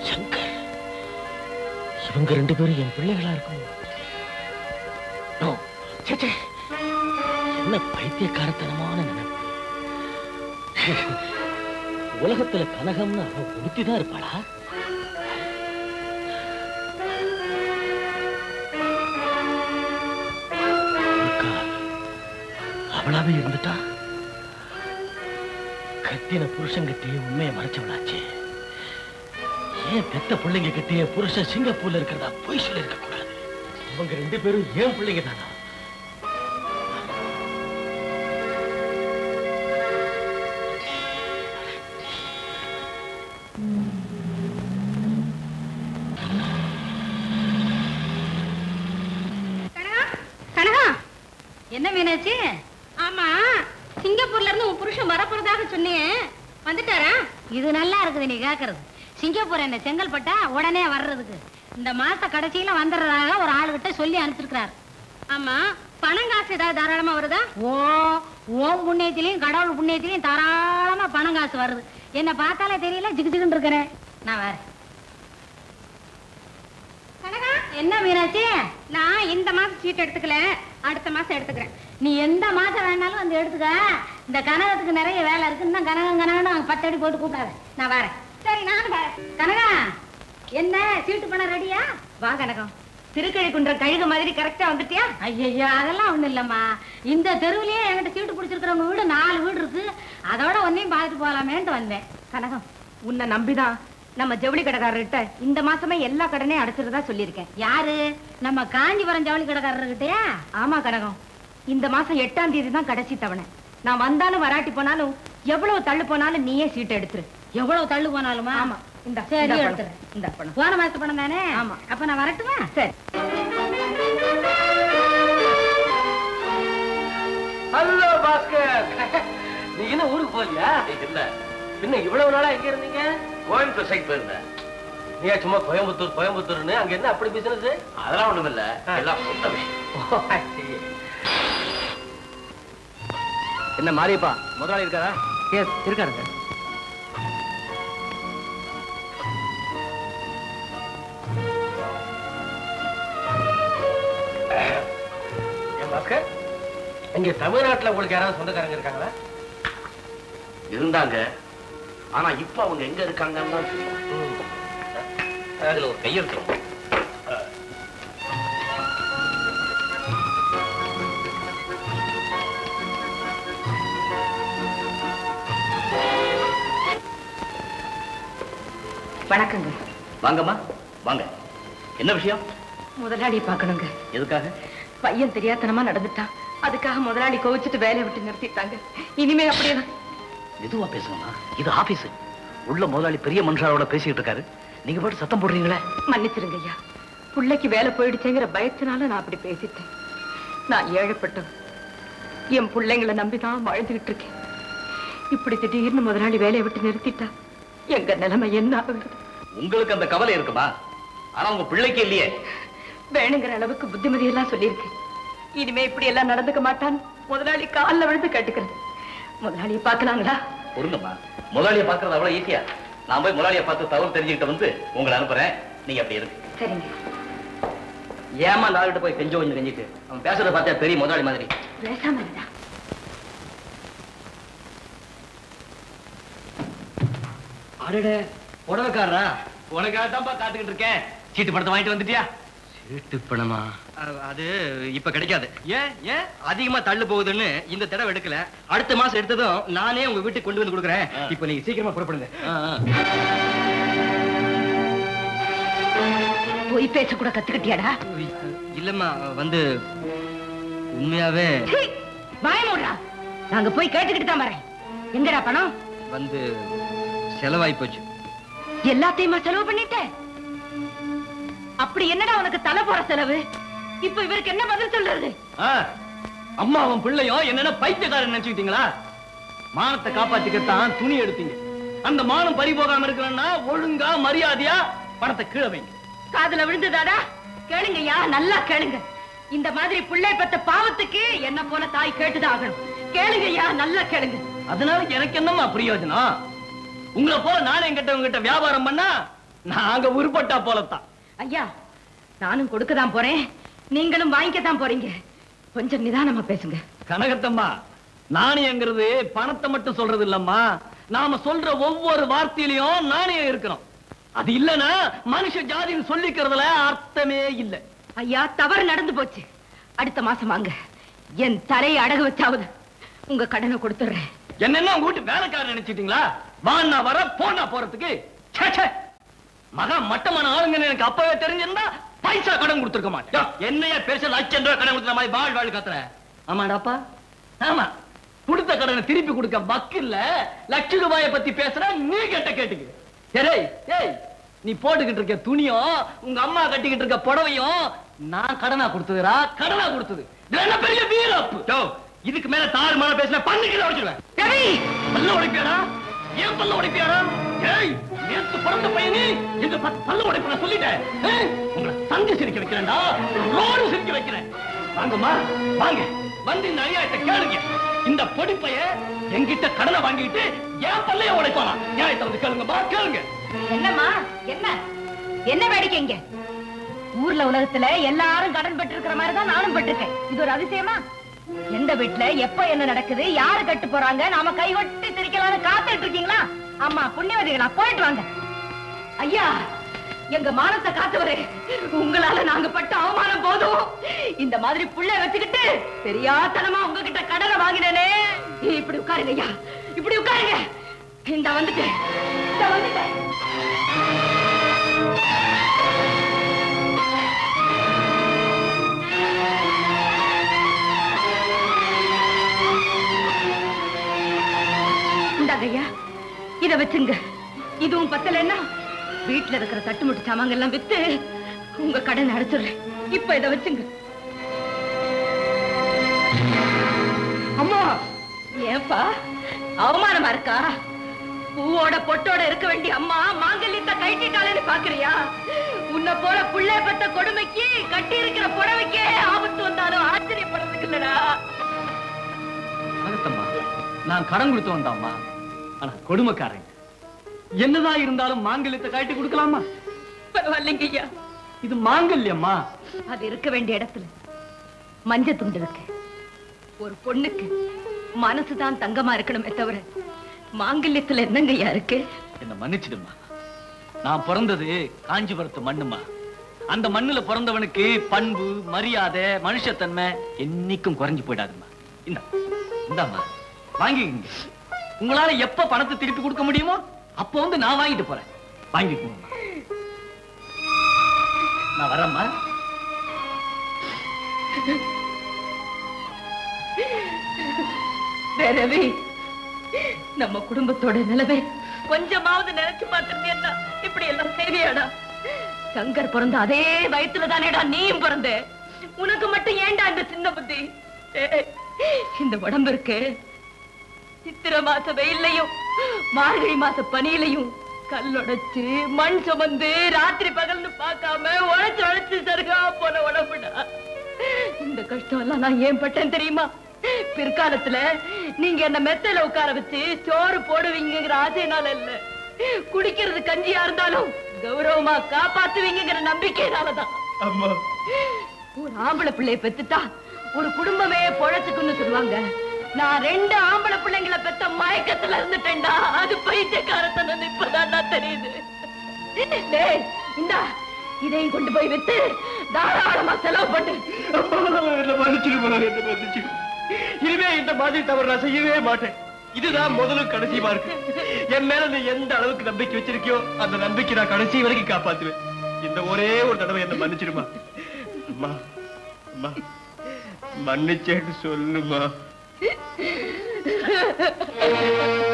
சங்கர் இவங்க ரெண்டு பேரும் என் பிள்ளைகளா இருக்கும் நோ, ச்சே, ச்சே. என்ன பைத்தியக்காரத்தனமான நினைப்பு உலகத்துல கனகம்னு அவ ஒருத்திதான் இருப்பாளா அக்கா, அவளாவே இருந்துட்டா கத்தின புருஷன் கிட்டே உண்மையை மறைச்சவளாச்சே ஏன் பெத்த பிள்ளைங்க கிட்டே புருஷன் சிங்கப்பூர்ல இருக்கிறதா பொய் சொல்லி இருக்க கூடாது அவங்க ரெண்டு பேரும் ஏன் பிள்ளைங்க தானா கனகா கனகா என்ன மீனாச்சு ஆமா சிங்கப்பூர்ல இருந்து உன் புருஷன் வரப்போறதாக சொன்னியே வந்துட்டாரா இது நல்லா இருக்குது நீ கேக்குறது சிங்கப்பூர் என்ன செங்கல்பட்டா உடனே வர்றதுக்கு இந்த மாச கடைசியில வந்துடுறதாக ஒரு ஆளுகிட்ட சொல்லி அனுப்பிச்சிருக்கிறார் ஆமா பணம் காசு ஏதாவது தாராளமா வருதா ஓ ஓம் புண்ணியத்திலையும் கடவுள் புண்ணியத்திலையும் தாராளமா பணம் காசு வருது என்ன பார்த்தாலே தெரியல ஜிகு ஜிகுன்னு இருக்கிறேன் நான் வேற கனகா என்ன மீனாட்சி நான் இந்த மாசம் சீட் எடுத்துக்கல அடுத்த மாசம் எடுத்துக்கிறேன் நீ எந்த மாசம் வேணாலும் வந்து எடுத்துக்க இந்த கனகத்துக்கு நிறைய வேலை இருக்குன்னு தான் கனகம் கனகன்னு பத்து அடி போட்டு கூப்பிடாத நான் வரேன் சரி நானும் வரேன் கனகா என்ன சீட்டு பணம் ரெடியா வா கனகம் திருக்கழி குன்ற கழுகு மாதிரி கரெக்டா வந்துட்டியா ஐயோ அதெல்லாம் ஒண்ணும் இல்லம்மா இந்த தெருவுலயே என்கிட்ட சீட்டு பிடிச்சிருக்கிறவங்க வீடு நாலு வீடு இருக்கு அதோட ஒன்னையும் பார்த்துட்டு போலாமேன்ட்டு வந்தேன் கனகம் உன்னை நம்பிதான் நம்ம ஜவுளி கடைக்காரர்கிட்ட இந்த மாசமே எல்லா கடனையும் அடைச்சிருந்தா சொல்லியிருக்கேன் யாரு நம்ம காஞ்சிபுரம் ஜவுளி கடைக்காரர்கிட்டயா ஆமா கனகம் இந்த மாசம் எட்டாம் தேதி தான் கடைசி தவணை நான் வந்தாலும் வராட்டி போனாலும் எவ்வளவு தள்ளு போனாலும் நீயே சீட் எடுத்துரு எவ்வளவு தள்ளு போனாலுமா ஆமா இந்த சரி இந்த பணம். எடுத்துறேன் இந்த பணம் போன மாசத்து பணம் தானே ஆமா. அப்ப நான் வரட்டுமா சரி ஹலோ பாஸ்கர் நீ என்ன ஊருக்கு போகலையா இல்ல பின்ன இவ்வளவு நாளா எங்க இருந்தீங்க கோயம்புத்தூர் சைட் போயிருந்தேன் நீ சும்மா கோயம்புத்தூர் கோயம்புத்தூர்னு அங்க என்ன அப்படி பிசினஸ் அதெல்லாம் ஒண்ணும் இல்ல எல்லாம் சொந்த விஷயம் என்ன மாரியப்பா முதலாளி இருக்காரா எஸ் இருக்காருங்க ஏன் பாஸ்கர் இங்க தமிழ்நாட்டுல உங்களுக்கு யாராவது சொந்தக்காரங்க இருக்காங்களா இருந்தாங்க ஆனா இப்ப அவங்க எங்க இருக்காங்கன்னு தான் தெரியும். அதுல ஒரு கையெழுத்து வணக்கங்க வாங்கம்மா வாங்க என்ன விஷயம் முதலாளியை பார்க்கணுங்க எதுக்காக பையன் தெரியாத்தனமா நடந்துட்டான் அதுக்காக முதலாளி கோவிச்சுட்டு வேலையை விட்டு நிறுத்திட்டாங்க இனிமே அப்படியேதான் மெதுவா பேசுங்கம்மா இது ஆபீஸ் உள்ள முதலாளி பெரிய மனுஷாரோட பேசிட்டு இருக்காரு நீங்க பாட்டு சத்தம் போடுறீங்களே மன்னிச்சிருங்க ஐயா பிள்ளைக்கு வேலை போயிடுச்சேங்கிற பயத்தினால நான் அப்படி பேசிட்டேன் நான் ஏழைப்பட்டவன் என் பிள்ளைங்களை நம்பிதான் வாழ்ந்துகிட்டு இருக்கேன் இப்படி திடீர்னு முதலாளி வேலையை விட்டு நிறுத்திட்டா எங்க நிலைமை என்ன ஆகுது உங்களுக்கு அந்த கவலை இருக்குமா ஆனா உங்க பிள்ளைக்கு இல்லையே வேணுங்கிற அளவுக்கு புத்திமதி எல்லாம் சொல்லியிருக்கேன் இனிமே இப்படி எல்லாம் நடந்துக்க மாட்டான் முதலாளி கால்ல விழுந்து கேட்டுக்கிறேன் முதலாளியை பார்க்கலாங்களா பொருங்கம்மா முதலாளியை பார்க்கறது அவ்வளவு ஈஸியா நான் போய் முதலாளியை பார்த்து தகவல் தெரிஞ்சுக்கிட்டு வந்து உங்களை அனுப்புறேன் நீங்க அப்படி இருக்கு சரிங்க ஏமா அந்த ஆளுகிட்ட போய் கெஞ்சோ கொஞ்சம் கெஞ்சிட்டு அவன் பேசுறத பார்த்தா பெரிய முதலாளி மாதிரி பேசாம இருந்தா அடட புடவைக்காரரா உனக்காக தான்ப்பா காத்துக்கிட்டு இருக்கேன் சீட்டு பணத்தை வாங்கிட்டு வந்துட்டியா சீட்டு பணமா அது இப்ப கிடைக்காது ஏன் ஏன் அதிகமா தள்ளு போகுதுன்னு இந்த தடவை எடுக்கல அடுத்த மாசம் எடுத்ததும் நானே உங்க வீட்டுக்கு கொண்டு வந்து கொடுக்குறேன் இப்ப நீங்க சீக்கிரமா புறப்படுங்க பொய் பேச கூட கத்துக்கிட்டியாடா இல்லம்மா வந்து உண்மையாவே சீ, வாய மூடுறா நாங்க போய் கேட்டுக்கிட்டு தான் வரேன் எங்கடா பணம் வந்து செலவாய் போச்சு எல்லாத்தையுமா செலவு பண்ணிட்ட அப்படி என்னடா உனக்கு தலை போற செலவு இப்ப இவருக்கு என்ன பதில் சொல்றது அம்மா அவன் பிள்ளையும் என்னென்ன பைத்தியக்காரன் நினைச்சுக்கிட்டீங்களா மானத்தை காப்பாத்திக்கத்தான் துணி எடுத்தீங்க அந்த மானம் பறி போகாம இருக்கணும்னா ஒழுங்கா மரியாதையா பணத்தை கீழே வைங்க காதுல விழுந்ததாடா கேளுங்கய்யா நல்லா கேளுங்க இந்த மாதிரி பிள்ளை பெத்த பாவத்துக்கு என்ன போல தாய் கேட்டுதான் ஆகணும் கேளுங்கய்யா நல்லா கேளுங்க அதனால எனக்கு என்னம்மா பிரயோஜனம் உங்களை போல நானே கிட்ட உங்ககிட்ட வியாபாரம் பண்ணா நாங்க உருப்பட்டா போலத்தான் ஐயா நானும் கொடுக்க தான் போறேன் நீங்களும் வாங்கிக்க தான் போறீங்க கொஞ்சம் நிதானமா பேசுங்க கனகத்தம்மா நாணயங்கிறது பணத்தை மட்டும் சொல்றது இல்லம்மா நாம சொல்ற ஒவ்வொரு வார்த்தையிலையும் நாணயம் இருக்கணும் அது இல்லனா மனுஷ ஜாதின்னு சொல்லிக்கிறதுல அர்த்தமே இல்ல ஐயா தவறு நடந்து போச்சு அடுத்த மாசம் வாங்க என் தலையை அடகு வச்சாவது உங்க கடனை கொடுத்துடுறேன் என்னென்ன உங்க வீட்டு வேலைக்காரர் நினைச்சிட்டீங்களா வான்னா வர போனா போறதுக்கு ச்சே, ச்சே. மகா மட்டமான ஆளுங்கன்னு எனக்கு அப்பவே தெரிஞ்சிருந்தா பைசா கடன் கொடுத்துருக்க மாட்டேன் யோ, என்னையா பெருசா லட்சம் ரூபாய் கடன் கொடுத்த மாதிரி வாழ் வாழ் கத்துற ஆமாடாப்பா ஆமா கொடுத்த கடனை திருப்பி கொடுக்க வக்கில்ல லட்ச ரூபாயை பத்தி பேசுற நீ கேட்ட கேட்டுக்கு சரி ஏய் நீ போட்டுக்கிட்டு இருக்க துணியும் உங்க அம்மா கட்டிக்கிட்டு இருக்க புடவையும் நான் கடனா கொடுத்ததுடா கடனா கொடுத்தது இதுல என்ன பெரிய வீரப்பு யோ, இதுக்கு மேல தாறு மேல பேசின பண்ணிக்கல உடைச்சிருவேன் ரவி பல்ல உடைப்பியாடா ஏன் பல்ல உடைப்பியாடா ஏய் நேத்து பிறந்த பையனே இந்த பத்து பல்ல உடைப்பு நான் சொல்லிட்டேன் ஏய், உங்களை தந்தி சிரிக்க வைக்கிறேன்டா ரோடு சிரிக்க வைக்கிறேன் வாங்கம்மா வாங்க வந்து இந்த அநியாயத்தை கேளுங்க இந்த பொடிப்பைய என்கிட்ட கடனை வாங்கிட்டு ஏன் பல்லைய உடைப்பானா நியாயத்தை வந்து கேளுங்கம்மா கேளுங்க என்னம்மா என்ன என்ன வேடிக்கை இங்க ஊர்ல உலகத்துல எல்லாரும் கடன் பெற்றிருக்கிற மாதிரி தான் நானும் பெற்றிருக்கேன் இது ஒரு அதிசயமா எந்த வீட்டுல எப்ப என்ன நடக்குது யாரு கட்டு போறாங்க நாம கை கொட்டி சிரிக்கலாம்னு காத்துட்டு இருக்கீங்களா அம்மா புண்ணியவதிகளா போயிட்டு வாங்க ஐயா எங்க மானத்தை காத்தவரே உங்களால நாங்க பட்ட அவமானம் போதும் இந்த மாதிரி புள்ள வச்சுக்கிட்டு தெரியாத்தனமா உங்ககிட்ட கடனை வாங்கினேனே இப்படி உட்காருங்க ஐயா இப்படி உட்காருங்க இந்த வந்துட்டேன் இந்த வந்துட்டேன் இந்தாங்க ஐயா இத வச்சுங்க இதுவும் பத்தலைன்னா வீட்டுல இருக்கிற தட்டுமுட்டு சாமாங்க எல்லாம் வித்து உங்க கடன் அடைச்சிடுறேன் இப்ப இத வச்சுங்க அம்மா ஏன்பா அவமானமா இருக்கா பூவோட பொட்டோட இருக்க வேண்டிய அம்மா மாங்கல்யத்தை கைட்டிட்டாளேன்னு பாக்குறியா உன்னை போல புள்ளை பெத்த கொடுமைக்கு கட்டி இருக்கிற புடவைக்கே ஆபத்து வந்தாலும் ஆச்சரியப்படுறதுக்கு இல்லடா அகத்தம்மா நான் கடன் கொடுத்து வந்தாம்மா ஆனா கொடுமைக்காரன் என்னதான் இருந்தாலும் மாங்கல்யத்தை காட்டி கொடுக்கலாமா பரவாயில்லைங்க ஐயா இது மாங்கல்யம்மா அது இருக்க வேண்டிய இடத்துல மஞ்ச துண்டு இருக்கு ஒரு பொண்ணுக்கு மனசுதான் தங்கமா இருக்கணுமே தவிர மாங்கல்யத்துல என்னங்க ஐயா இருக்கு என்ன மன்னிச்சிடுமா நான் பிறந்தது காஞ்சிபுரத்து மண்ணுமா அந்த மண்ணுல பிறந்தவனுக்கு பண்பு மரியாதை மனுஷத்தன்மை என்னைக்கும் குறைஞ்சு போயிடாதும்மா இந்த இந்தாம்மா வாங்கிக்கங்க உங்களால எப்ப பணத்தை திருப்பி கொடுக்க முடியுமோ அப்போ வந்து நான் வாங்கிட்டு போறேன் வாங்கிக்கோங்கம்மா நான் வரேம்மா டேய் ரவி நம்ம குடும்பத்தோட நிலைமை கொஞ்சமாவது நினைச்சு பார்த்திருந்தேன்னா இப்படி எல்லாம் செய்வியாடா சங்கர் பிறந்த அதே வயத்துல தானேடா நீயும் பிறந்த உனக்கு மட்டும் ஏன்டா இந்த சின்ன புத்தி ஏய், இந்த உடம்பு இருக்கு சித்திர மாச வெயில்லையும் மார்கழி மாச பனியிலையும் கல்லுடைச்சு மண் சுமந்து ராத்திரி பகல்னு பார்க்காம உழைச்சு உழைச்சு சருகா போன உடம்புடா இந்த கஷ்டம் எல்லாம் நான் ஏன் பட்டேன் தெரியுமா பிற்காலத்துல நீங்க என்ன மெத்தையில உட்கார வச்சு சோறு போடுவீங்கிற ஆசையினால இல்ல குடிக்கிறது கஞ்சியா இருந்தாலும் கௌரவமா காப்பாத்துவீங்கிற நம்பிக்கையினாலதான் அம்மா ஒரு ஆம்பளை பிள்ளைய பெத்துட்டா ஒரு குடும்பமே பொழைச்சுக்குன்னு சொல்லுவாங்க நான் ரெண்டு ஆம்பளை பிள்ளைங்களை பெத்த மயக்கத்துல இருந்துட்டேன்டா அது பைத்தியக்காரத்தனம் இப்பதான் தெரியுது டேய் இந்தா இதையும் கொண்டு போய் வித்து தாராளமா செலவு பண்ணு என்ன மன்னிச்சிடு என்ன மன்னிச்சிடு இனிமே இந்த மாதிரி தவறு நான் செய்யவே மாட்டேன் இதுதான் முதலும் கடைசியுமா இருக்கு என் மேல நீ எந்த அளவுக்கு நம்பிக்கை வச்சிருக்கியோ அந்த நம்பிக்கை நான் கடைசி வரைக்கும் காப்பாத்துவேன் இந்த ஒரே ஒரு தடவை என்ன மன்னிச்சிடுமா அம்மா அம்மா மன்னிச்சேன்னு சொல்லுமா